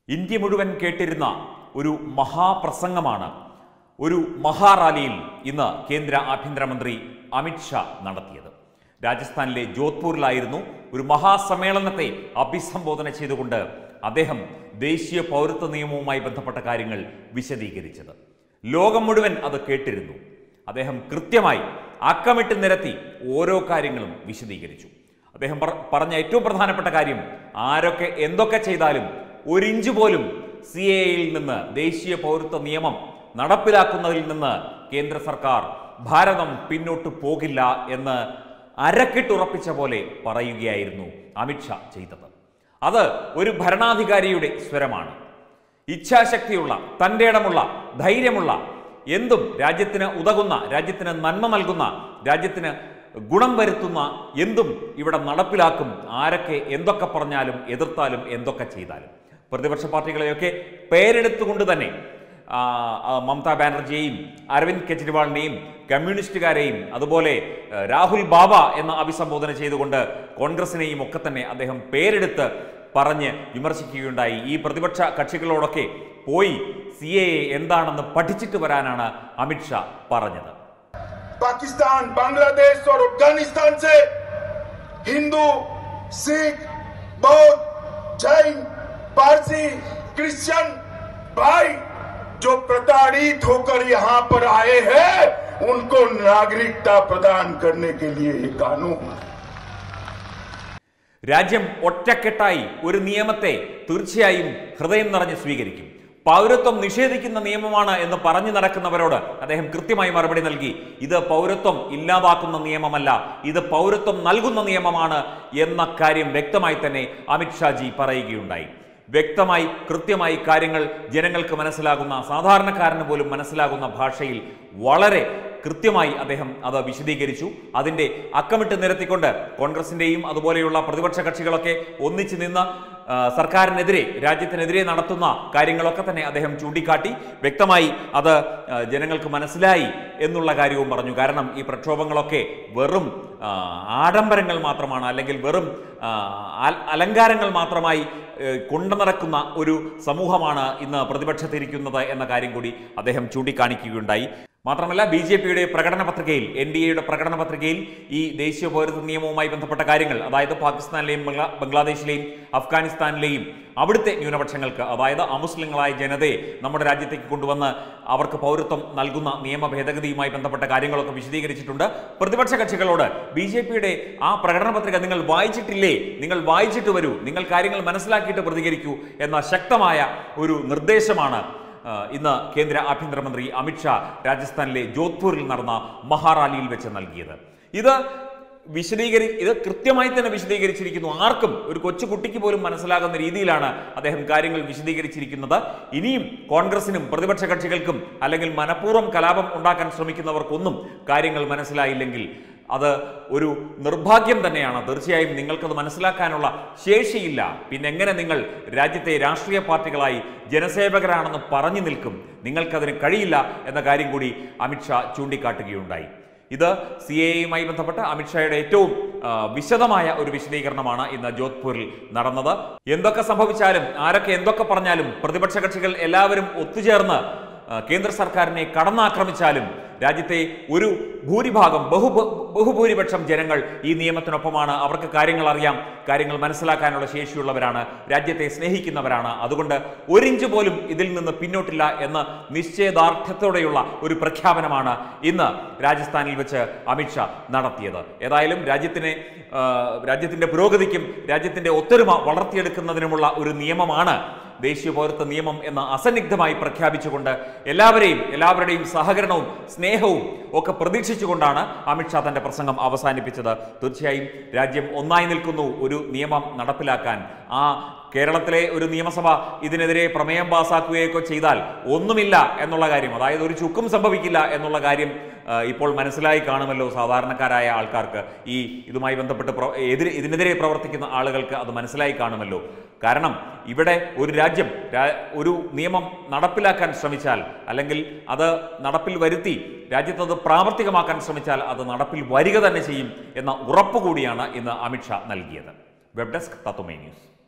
India മുഴുവൻ കേട്ടിരുന്ന ഒരു മഹാപ്രസംഗമാണ് ഒരു മഹാറാലിയിൽ ഇന്ന് കേന്ദ്ര ആഭ്യന്തരമന്ത്രി അമിത്ഷാ നടത്തിയത് രാജസ്ഥാനിലെ ജോധ്പൂരിലായിരുന്നു ഒരു മഹാസമ്മേളനത്തെ അഭിസംബോധന ചെയ്തുകൊണ്ട് അദ്ദേഹം ദേശീയ പൗരത്വ നിയമവുമായി ബന്ധപ്പെട്ട കാര്യങ്ങൾ വിശദീകരിച്ചത് ലോകം മുഴുവൻ അത് കേട്ടിരുന്നു അദ്ദേഹം കൃത്യമായി അക്കമിട്ട് നിരത്തി ഓരോ കാര്യങ്ങളും വിശദീകരിച്ചു അദ്ദേഹം പറ- പറഞ്ഞ ഏറ്റവും പ്രധാനപ്പെട്ട കാര്യം ആരൊക്കെ എന്തൊക്കെ ചെയ്താലും ഒരിഞ്ച് പോലും സി എയിൽ നിന്ന് ദേശീയ പൗരത്വ നിയമം നടപ്പിലാക്കുന്നതിൽ നിന്ന് കേന്ദ്ര സർക്കാർ ഭാരതം പിന്നോട്ട് പോകില്ല എന്ന് അരക്കിട്ടുറപ്പിച്ച പോലെ പറയുകയായിരുന്നു അമിത്ഷാ ചെയ്തത് അത് ഒരു ഭരണാധികാരിയുടെ സ്വരമാണ് ഇച്ഛാശക്തിയുള്ള തൻ്റെ ഇടമുള്ള ധൈര്യമുള്ള എന്തും രാജ്യത്തിന് ഉതകുന്ന രാജ്യത്തിന് നന്മ നൽകുന്ന രാജ്യത്തിന് ഗുണം വരുത്തുന്ന എന്തും ഇവിടെ നടപ്പിലാക്കും ആരൊക്കെ എന്തൊക്കെ പറഞ്ഞാലും എതിർത്താലും എന്തൊക്കെ ചെയ്താലും പ്രതിപക്ഷ പാർട്ടികളെയൊക്കെ പേരെടുത്തുകൊണ്ട് തന്നെ ആ, ആ, മമതാ ബാനർജിയെയും അരവിന്ദ് കെജ്രിവാളിനെയും കമ്മ്യൂണിസ്റ്റുകാരെയും അതുപോലെ ആ, രാഹുൽ ബാബ എന്ന അഭിസംബോധന ചെയ്തുകൊണ്ട് കോൺഗ്രസിനെയും ഒക്കെ തന്നെ അദ്ദേഹം പേരെടുത്ത് പറഞ്ഞ് വിമർശിക്കുകയുണ്ടായി ഈ പ്രതിപക്ഷ കക്ഷികളോടൊക്കെ പോയി സി എ എന്താണെന്ന് പഠിച്ചിട്ട് വരാനാണ് അമിത്ഷാ പറഞ്ഞത് पाकिस्तान बांग्लादेश और अफगानिस्तान से हिंदू सिख बौद्ध जैन पारसी क्रिश्चियन भाई जो प्रताड़ित होकर यहाँ पर आए हैं उनको नागरिकता प्रदान करने के लिए ये कानून है രാജ്യം ഒറ്റക്കെട്ടായി ഒരു നിയമത്തെ തീർച്ചയായും ഹൃദയം നിറഞ്ഞ് സ്വീകരിക്കും പൗരത്വം നിഷേധിക്കുന്ന നിയമമാണ് എന്ന് പറഞ്ഞു നടക്കുന്നവരോട് അദ്ദേഹം കൃത്യമായി മറുപടി നൽകി ഇത് പൗരത്വം ഇല്ലാതാക്കുന്ന നിയമമല്ല ഇത് പൗരത്വം നൽകുന്ന നിയമമാണ് എന്ന കാര്യം വ്യക്തമായി തന്നെ അമിത്ഷാജി പറയുകയുണ്ടായി വ്യക്തമായി കൃത്യമായി കാര്യങ്ങൾ ജനങ്ങൾക്ക് മനസ്സിലാകുന്ന സാധാരണക്കാരന് പോലും മനസ്സിലാകുന്ന ഭാഷയിൽ വളരെ കൃത്യമായി അദ്ദേഹം അത് വിശദീകരിച്ചു അതിന്റെ അക്കമിട്ട് നിരത്തിക്കൊണ്ട് കോൺഗ്രസിന്റെയും അതുപോലെയുള്ള പ്രതിപക്ഷ കക്ഷികളൊക്കെ ഒന്നിച്ചു നിന്ന് ആ, സർക്കാരിനെതിരെ രാജ്യത്തിനെതിരെ നടത്തുന്ന കാര്യങ്ങളൊക്കെ തന്നെ അദ്ദേഹം ചൂണ്ടിക്കാട്ടി വ്യക്തമായി അത് ആ, ജനങ്ങൾക്ക് മനസ്സിലായി എന്നുള്ള കാര്യവും പറഞ്ഞു കാരണം ഈ പ്രക്ഷോഭങ്ങളൊക്കെ വെറും ആ, ആഡംബരങ്ങൾ മാത്രമാണ് അല്ലെങ്കിൽ വെറും ആ, അൽ- അലങ്കാരങ്ങൾ മാത്രമായി ഏഹ്, കൊണ്ടു നടക്കുന്ന ഒരു സമൂഹമാണ് ഇന്ന് പ്രതിപക്ഷത്തിരിക്കുന്നത് എന്ന കാര്യം കൂടി അദ്ദേഹം ചൂണ്ടിക്കാണിക്കുകയുണ്ടായി മാത്രമല്ല ബി ജെ പിയുടെ പ്രകടന പത്രികയിൽ എൻ ഡി എയുടെ പ്രകടന പത്രികയിൽ ഈ ദേശീയ പൗരത്വ നിയമവുമായി ബന്ധപ്പെട്ട കാര്യങ്ങൾ അതായത് പാകിസ്ഥാനിലെയും ബംഗ്ലാ ബംഗ്ലാദേശിലെയും അഫ്ഗാനിസ്ഥാനിലെയും അവിടുത്തെ ന്യൂനപക്ഷങ്ങൾക്ക് അതായത് അമുസ്ലിങ്ങളായ ജനതയെ നമ്മുടെ രാജ്യത്തേക്ക് കൊണ്ടുവന്ന് അവർക്ക് പൗരത്വം നൽകുന്ന നിയമ ഭേദഗതിയുമായി ബന്ധപ്പെട്ട കാര്യങ്ങളൊക്കെ വിശദീകരിച്ചിട്ടുണ്ട് പ്രതിപക്ഷ കക്ഷികളോട് ബി ജെ പിയുടെ ആ പ്രകടന പത്രിക നിങ്ങൾ വായിച്ചിട്ടില്ലേ നിങ്ങൾ വായിച്ചിട്ട് വരൂ നിങ്ങൾ കാര്യങ്ങൾ മനസ്സിലാക്കിയിട്ട് പ്രതികരിക്കൂ എന്ന ശക്തമായ ഒരു നിർദ്ദേശമാണ് ആ, ഇന്ന് കേന്ദ്ര ആഭ്യന്തരമന്ത്രി അമിത്ഷാ രാജസ്ഥാനിലെ ജോധ്പൂരിൽ നടന്ന മഹാറാലിയിൽ വെച്ച് നൽകിയത് ഇത് വിശദീകരി ഇത് കൃത്യമായി തന്നെ വിശദീകരിച്ചിരിക്കുന്നു ആർക്കും ഒരു കൊച്ചു കുട്ടിക്ക് പോലും മനസ്സിലാകുന്ന രീതിയിലാണ് അദ്ദേഹം കാര്യങ്ങൾ വിശദീകരിച്ചിരിക്കുന്നത് ഇനിയും കോൺഗ്രസിനും പ്രതിപക്ഷ കക്ഷികൾക്കും അല്ലെങ്കിൽ മനഃപൂർവ്വം കലാപം ഉണ്ടാക്കാൻ ശ്രമിക്കുന്നവർക്കൊന്നും കാര്യങ്ങൾ മനസ്സിലായില്ലെങ്കിൽ അത് ഒരു നിർഭാഗ്യം തന്നെയാണ് തീർച്ചയായും നിങ്ങൾക്കത് മനസ്സിലാക്കാനുള്ള ശേഷിയില്ല പിന്നെ എങ്ങനെ നിങ്ങൾ രാജ്യത്തെ രാഷ്ട്രീയ പാർട്ടികളായി ജനസേവകരാണെന്ന് പറഞ്ഞു നിൽക്കും നിങ്ങൾക്കതിന് കഴിയില്ല എന്ന കാര്യം കൂടി അമിത്ഷാ ചൂണ്ടിക്കാട്ടുകയുണ്ടായി ഇത് സി എയുമായി ബന്ധപ്പെട്ട അമിത്ഷായുടെ ഏറ്റവും ആ, വിശദമായ ഒരു വിശദീകരണമാണ് ഇന്ന് ജോധ്പൂരിൽ നടന്നത് എന്തൊക്കെ സംഭവിച്ചാലും ആരൊക്കെ എന്തൊക്കെ പറഞ്ഞാലും പ്രതിപക്ഷ കക്ഷികൾ എല്ലാവരും ഒത്തുചേർന്ന് ആ, കേന്ദ്ര സർക്കാരിനെ കടന്നാക്രമിച്ചാലും രാജ്യത്തെ ഒരു ഭൂരിഭാഗം ബഹു ബഹുഭൂരിപക്ഷം ജനങ്ങൾ ഈ നിയമത്തിനൊപ്പമാണ് അവർക്ക് കാര്യങ്ങൾ അറിയാം കാര്യങ്ങൾ മനസ്സിലാക്കാനുള്ള ശേഷിയുള്ളവരാണ് രാജ്യത്തെ സ്നേഹിക്കുന്നവരാണ് അതുകൊണ്ട് ഒരിഞ്ച് പോലും ഇതിൽ നിന്ന് പിന്നോട്ടില്ല എന്ന് നിശ്ചയദാർഢ്യത്തോടെയുള്ള ഒരു പ്രഖ്യാപനമാണ് ഇന്ന് രാജസ്ഥാനിൽ വെച്ച് അമിത്ഷാ നടത്തിയത് ഏതായാലും രാജ്യത്തിനെ ആ, രാജ്യത്തിന്റെ പുരോഗതിക്കും രാജ്യത്തിന്റെ ഒത്തൊരുമ വളർത്തിയെടുക്കുന്നതിനുമുള്ള ഒരു നിയമമാണ് ദേശീയ പൗരത്വ നിയമം എന്ന് അസന്നിഗ്ധമായി പ്രഖ്യാപിച്ചുകൊണ്ട് എല്ലാവരെയും എല്ലാവരുടെയും സഹകരണവും സ്നേഹവും ഒക്കെ പ്രതീക്ഷിച്ചുകൊണ്ടാണ് അമിത്ഷാ തന്റെ പ്രസംഗം അവസാനിപ്പിച്ചത് തീർച്ചയായും രാജ്യം ഒന്നായി നിൽക്കുന്നു ഒരു നിയമം നടപ്പിലാക്കാൻ ആ കേരളത്തിലെ ഒരു നിയമസഭ ഇതിനെതിരെ പ്രമേയം പാസാക്കുകയൊക്കെ ചെയ്താൽ ഒന്നുമില്ല എന്നുള്ള കാര്യം അതായത് ഒരു ചുക്കും സംഭവിക്കില്ല എന്നുള്ള കാര്യം ആ, ഇപ്പോൾ മനസ്സിലായി കാണുമല്ലോ സാധാരണക്കാരായ ആൾക്കാർക്ക് ഈ ഇതുമായി ബന്ധപ്പെട്ട് പ്ര- എതിരെ ഇതിനെതിരെ പ്രവർത്തിക്കുന്ന ആളുകൾക്ക് അത് മനസ്സിലായി കാണുമല്ലോ കാരണം ഇവിടെ ഒരു രാജ്യം രാ- ഒരു നിയമം നടപ്പിലാക്കാൻ ശ്രമിച്ചാൽ അല്ലെങ്കിൽ അത് നടപ്പിൽ വരുത്തി രാജ്യത്ത് അത് പ്രാവർത്തികമാക്കാൻ ശ്രമിച്ചാൽ അത് നടപ്പിൽ വരിക തന്നെ ചെയ്യും എന്ന ഉറപ്പ് കൂടിയാണ് ഇന്ന് അമിത്ഷാ നൽകിയത് വെബ് ഡെസ്ക് തത്വമേ ന്യൂസ്